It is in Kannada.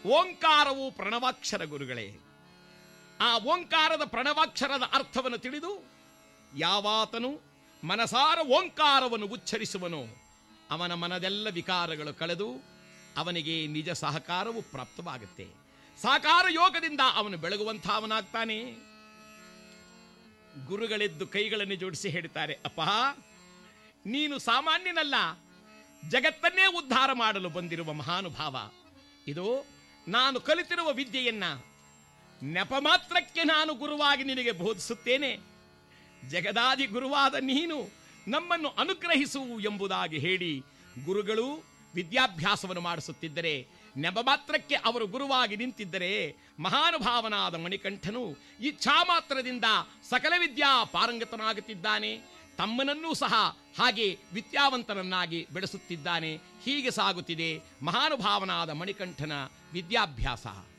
ಓಂಕಾರವು ಪ್ರಣವಾಕ್ಷರ ಗುರುಗಳೇ ಆ ಓಂಕಾರದ ಪ್ರಣವಾಕ್ಷರದ ಅರ್ಥವನ್ನು ತಿಳಿದು ಯಾವಾತನು ಮನಸಾರ ಓಂಕಾರವನ್ನು ಉಚ್ಚರಿಸುವನೋ ಅವನ ಮನದೆಲ್ಲ ವಿಕಾರಗಳು ಕಳೆದು ಅವನಿಗೆ ನಿಜ ಸಹಕಾರವು ಪ್ರಾಪ್ತವಾಗುತ್ತೆ ಸಹಕಾರ ಯೋಗದಿಂದ ಅವನು ಬೆಳಗುವಂಥವನಾಗ್ತಾನೆ ಗುರುಗಳೆದ್ದು ಕೈಗಳನ್ನು ಜೋಡಿಸಿ ಹೇಳ್ತಾರೆ ಅಪ್ಪ ನೀನು ಸಾಮಾನ್ಯನಲ್ಲ ಜಗತ್ತನ್ನೇ ಉದ್ಧಾರ ಮಾಡಲು ಬಂದಿರುವ ಮಹಾನುಭಾವ ಇದು ನಾನು ಕಲಿತಿರುವ ವಿದ್ಯೆಯನ್ನ ನೆಪ ಮಾತ್ರಕ್ಕೆ ನಾನು ಗುರುವಾಗಿ ನಿನಗೆ ಬೋಧಿಸುತ್ತೇನೆ ಜಗದಾದಿ ಗುರುವಾದ ನೀನು ನಮ್ಮನ್ನು ಅನುಗ್ರಹಿಸು ಎಂಬುದಾಗಿ ಹೇಳಿ ಗುರುಗಳು ವಿದ್ಯಾಭ್ಯಾಸವನ್ನು ಮಾಡಿಸುತ್ತಿದ್ದರೆ ನೆಪ ಮಾತ್ರಕ್ಕೆ ಅವರು ಗುರುವಾಗಿ ನಿಂತಿದ್ದರೆ ಮಹಾನುಭಾವನಾದ ಮಣಿಕಂಠನು ಇಚ್ಛಾ ಮಾತ್ರದಿಂದ ಸಕಲ ವಿದ್ಯಾ ಪಾರಂಗತನಾಗುತ್ತಿದ್ದಾನೆ ತಮ್ಮನನ್ನೂ ಸಹ ಹಾಗೆ ವಿದ್ಯಾವಂತನನ್ನಾಗಿ ಬೆಳೆಸುತ್ತಿದ್ದಾನೆ ಹೀಗೆ ಸಾಗುತ್ತಿದೆ ಮಹಾನುಭಾವನಾದ ಮಣಿಕಂಠನ ವಿದ್ಯಾಭ್ಯಾಸ